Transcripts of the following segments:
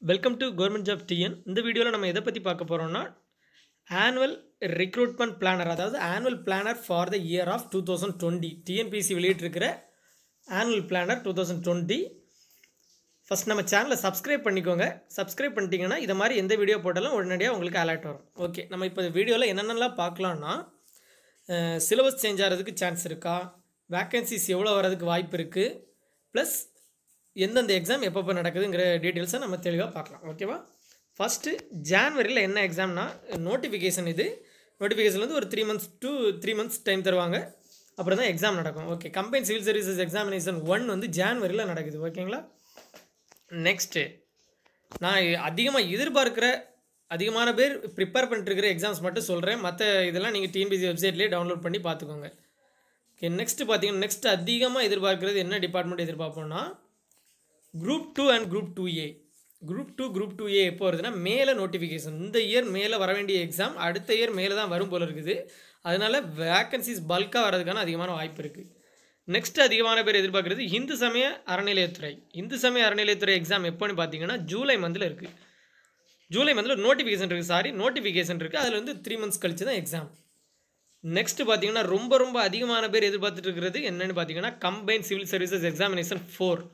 welcome to government job TN இந்த வீடியோவில் நம்ம எதை பற்றி பார்க்க போகிறோம்னா ஆனுவல் ரெக்ரூட்மெண்ட் பிளானர் அதாவது annual planner for the year of two thousand twenty TNPSC வெளியிட்டிருக்கிற annual planner two thousand twenty first நம்ம சேனலை சப்ஸ்கிரைப் பண்ணிக்கோங்க சப்ஸ்கிரைப் பண்ணிட்டீங்கன்னா இதை மாதிரி எந்த வீடியோ போட்டாலும் உடனடியாக உங்களுக்கு அலர்ட் வரும் ஓகே நம்ம இப்போ வீடியோவில் என்னென்னலாம் பார்க்கலான்னா சிலபஸ் சேஞ்ச் ஆகிறதுக்கு சான்ஸ் இருக்கா வேக்கன்சிஸ் எவ்வளோ வரதுக்கு வாய்ப்பு இருக்குது ப்ளஸ் எந்தெந்த எக்ஸாம் எப்பப்போ நடக்குதுங்கிற டீட்டெயில்ஸை நம்ம தெளிவாக பார்க்கலாம் ஓகேவா ஃபஸ்ட்டு ஜான்வரியில் என்ன எக்ஸாம்னா நோட்டிஃபிகேஷன் இது நோட்டிஃபிகேஷன் வந்து ஒரு three months two three months time தருவாங்க அப்புறம் தான் எக்ஸாம் நடக்கும் okay combined civil services examination one வந்து ஜான்வரியில் நடக்குது ஓகேங்களா நெக்ஸ்ட்டு நான் அதிகமாக எதிர்பார்க்குற அதிகமான பேர் ப்ரிப்பேர் பண்ணிட்டுருக்கிற எக்ஸாம்ஸ் மட்டும் சொல்கிறேன் மற்ற இதெல்லாம் நீங்கள் டிஎன்பிசி வெப்சைட்லேயே டவுன்லோட் பண்ணி பார்த்துக்கோங்க ஓகே நெக்ஸ்ட்டு பார்த்தீங்கன்னா நெக்ஸ்ட் அதிகமாக எதிர்பார்க்குறது என்ன டிபார்ட்மெண்ட் எதிர்பார்ப்போம்னா group two and group two A group two group two A எப்போ வருதுன்னா மேலே நோட்டிஃபிகேஷன் இந்த இயர் மேலே வர வேண்டிய எக்ஸாம் அடுத்த இயர் மேலே தான் வரும் போல இருக்குது அதனால் வேக்கன்சிஸ் பல்காக வரதுக்கான அதிகமான வாய்ப்பு இருக்குது நெக்ஸ்ட் அதிகமான பேர் எதிர்பார்க்குறது இந்து சமய அறநிலையத்துறை இந்து சமய அறநிலையத்துறை எக்ஸாம் எப்போன்னு பார்த்தீங்கன்னா ஜூலை மந்தில் இருக்குது ஜூலை மந்தில் நோட்டிஃபிகேஷன் இருக்குது சாரி நோட்டிஃபிகேஷன் இருக்குது அதில் வந்து த்ரீ மந்த்ஸ் கழிச்சு தான் எக்ஸாம் நெக்ஸ்ட் பார்த்தீங்கன்னா ரொம்ப ரொம்ப அதிகமான பேர் எதிர்பார்த்துட்டு இருக்கிறது என்னென்னு பார்த்தீங்கன்னா combine civil services examination four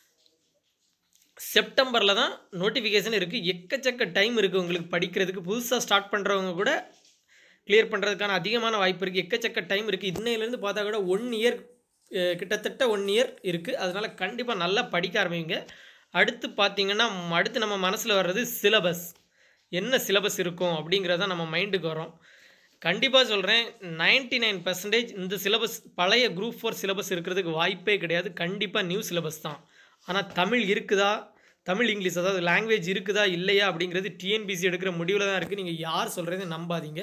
செப்டம்பரில் தான் நோட்டிஃபிகேஷன் இருக்குது எக்கச்சக்க டைம் இருக்குது உங்களுக்கு படிக்கிறதுக்கு புதுசாக ஸ்டார்ட் பண்ணுறவங்க கூட கிளியர் பண்ணுறதுக்கான அதிகமான வாய்ப்பு இருக்குது எக்கச்சக்க டைம் இருக்குது இன்னையிலேருந்து பார்த்தா கூட ஒன் இயர் கிட்டத்தட்ட ஒன் இயர் இருக்குது அதனால் கண்டிப்பாக நல்லா படிக்க ஆரம்பிங்க அடுத்து பார்த்தீங்கன்னா அடுத்து நம்ம மனசில் வர்றது சிலபஸ் என்ன சிலபஸ் இருக்கும் அப்படிங்கிறத நம்ம மைண்டுக்கு வரும் கண்டிப்பாக சொல்கிறேன் நைன்டி நைன் பர்சன்டேஜ் இந்த சிலபஸ் பழைய குரூப் ஃபோர் சிலபஸ் இருக்கிறதுக்கு வாய்ப்பே கிடையாது கண்டிப்பாக நியூ சிலபஸ் தான் ஆனால் தமிழ் இருக்குதா தமிழ் இங்கிலீஷ் அதாவது லாங்குவேஜ் இருக்குதா இல்லையா அப்படிங்கிறது டிஎன்பிசி எடுக்கிற முடிவில் தான் இருக்குது நீங்கள் யார் சொல்கிறத நம்பாதீங்க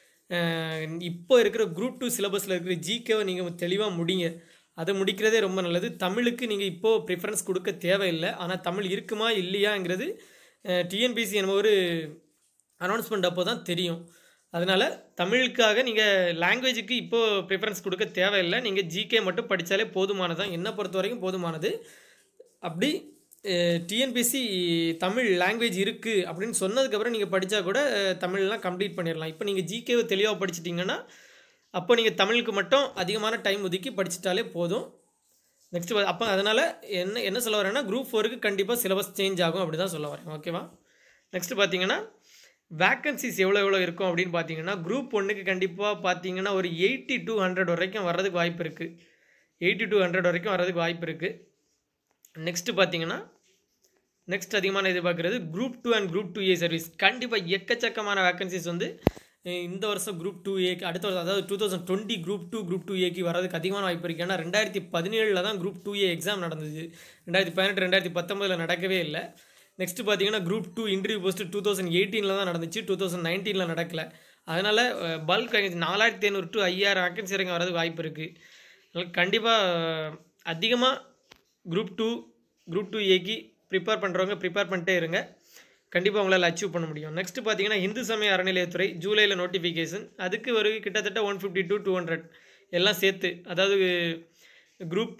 இப்போ இருக்கிற குரூப் டூ சிலபஸில் இருக்கிற ஜிகேவை நீங்கள் தெளிவாக முடிங்க அதை முடிக்கிறதே ரொம்ப நல்லது தமிழுக்கு நீங்கள் இப்போது ப்ரிஃபரன்ஸ் கொடுக்க தேவையில்லை ஆனால் தமிழ் இருக்குமா இல்லையாங்கிறது டிஎன்பிசி என்ன ஒரு அனௌன்ஸ்மெண்ட் அப்போ தான் தெரியும் அதனால் தமிழுக்காக நீங்கள் லாங்குவேஜுக்கு இப்போது ப்ரிஃபரன்ஸ் கொடுக்க தேவையில்லை நீங்கள் ஜிகே மட்டும் படித்தாலே போதுமானதான் என்னை பொறுத்த வரைக்கும் போதுமானது அப்படி டிஎன்பிசி தமிழ் லாங்குவேஜ் இருக்குது அப்படின்னு சொன்னதுக்கப்புறம் நீங்கள் படித்தா கூட தமிழ்லாம் கம்ப்ளீட் பண்ணிடலாம் இப்போ நீங்கள் ஜிகேவை தெளிவாக படிச்சிட்டிங்கன்னா அப்போ நீங்கள் தமிழுக்கு மட்டும் அதிகமான டைம் ஒதுக்கி படிச்சிட்டாலே போதும் நெக்ஸ்ட் அப்போ அதனால் என்ன என்ன சொல்ல வரேன்னா குரூப் ஃபோருக்கு கண்டிப்பாக சிலபஸ் சேஞ்ச் ஆகும் அப்படி தான் சொல்ல வரேன் ஓகேவா நெக்ஸ்ட் பார்த்தீங்கன்னா வேக்கன்சிஸ் எவ்வளோ எவ்வளோ இருக்கும் அப்படின்னு பார்த்தீங்கன்னா குரூப் ஒன்றுக்கு கண்டிப்பாக பார்த்தீங்கன்னா ஒரு எயிட்டி டூ ஹண்ட்ரட் வரைக்கும் வர்றதுக்கு வாய்ப்பு இருக்குது எயிட்டி டூ ஹண்ட்ரட் வரைக்கும் வர்றதுக்கு வாய்ப்பு இருக்குது நெக்ஸ்ட்டு பார்த்தீங்கன்னா நெக்ஸ்ட் அதிகமான எதிர்பார்க்குறது group two and group two A service கண்டிப்பாக எக்கச்சக்கமான வேக்கன்சிஸ் வந்து இந்த வருஷம் குரூப் டூ ஏக்கு அடுத்த வருஷம் அதாவது two thousand twenty group two group two ஏக்கு வரதுக்கு அதிகமான வாய்ப்பு இருக்குது ஏன்னா ரெண்டாயிரத்தி பதினேழில் தான் குரூப் டூ ஏ எக்ஸாம் நடந்தது ரெண்டாயிரத்தி பதினெட்டு ரெண்டாயிரத்தி பத்தொம்பதில் நடக்கவே இல்லை நெக்ஸ்ட்டு பார்த்தீங்கன்னா group two interview post two thousand எயிட்டீனில் தான் நடந்துச்சு டூ தௌசண்ட் நைன்டீனில் நடக்கல அதனால் பல்க் நாலாயிரத்தி ஐநூறு டு ஐயாயிரம் வேக்கன்சி வரைக்கும் வரதுக்கு வாய்ப்பு இருக்குது அதனால் கண்டிப்பாக அதிகமாக குரூப் டூ குரூப் டூ ஏக்கு ப்ரிப்பேர் பண்ணுறவங்க ப்ரிப்பேர் பண்ணிட்டே இருங்க கண்டிப்பாக உங்களால் அச்சீவ் பண்ண முடியும் நெக்ஸ்ட் பார்த்தீங்கன்னா இந்து சமய அறநிலையத்துறை ஜூலையில் நோட்டிஃபிகேஷன் அதுக்கு ஒரு கிட்டத்தட்ட one fifty to two hundred எல்லாம் சேர்த்து அதாவது குரூப்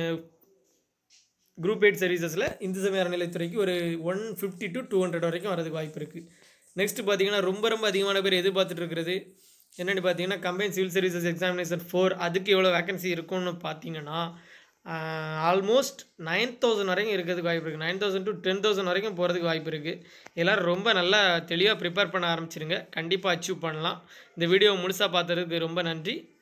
குரூப் எயிட் சர்வீசஸில் இந்து சமய அறநிலையத்துறைக்கு ஒரு one fifty to two hundred வரைக்கும் வரதுக்கு வாய்ப்பு இருக்குது நெக்ஸ்ட் பார்த்தீங்கன்னா ரொம்ப ரொம்ப அதிகமான பேர் எதிர்பார்த்துட்டு இருக்கிறது என்னென்னு பார்த்தீங்கன்னா combine civil services examination four அதுக்கு எவ்வளோ வேகன்சி இருக்கும்னு பார்த்தீங்கன்னா ஆல்மோஸ்ட் நைன் தௌசண்ட் வரைக்கும் இருக்கிறதுக்கு வாய்ப்பு இருக்குது nine thousand to ten thousand வரைக்கும் போகிறதுக்கு வாய்ப்பு இருக்குது எல்லோரும் ரொம்ப நல்லா தெளிவாக ப்ரிப்பேர் பண்ண ஆரம்பிச்சிருங்க கண்டிப்பாக அச்சீவ் பண்ணலாம் இந்த வீடியோ முழுசாக பார்த்ததுக்கு ரொம்ப நன்றி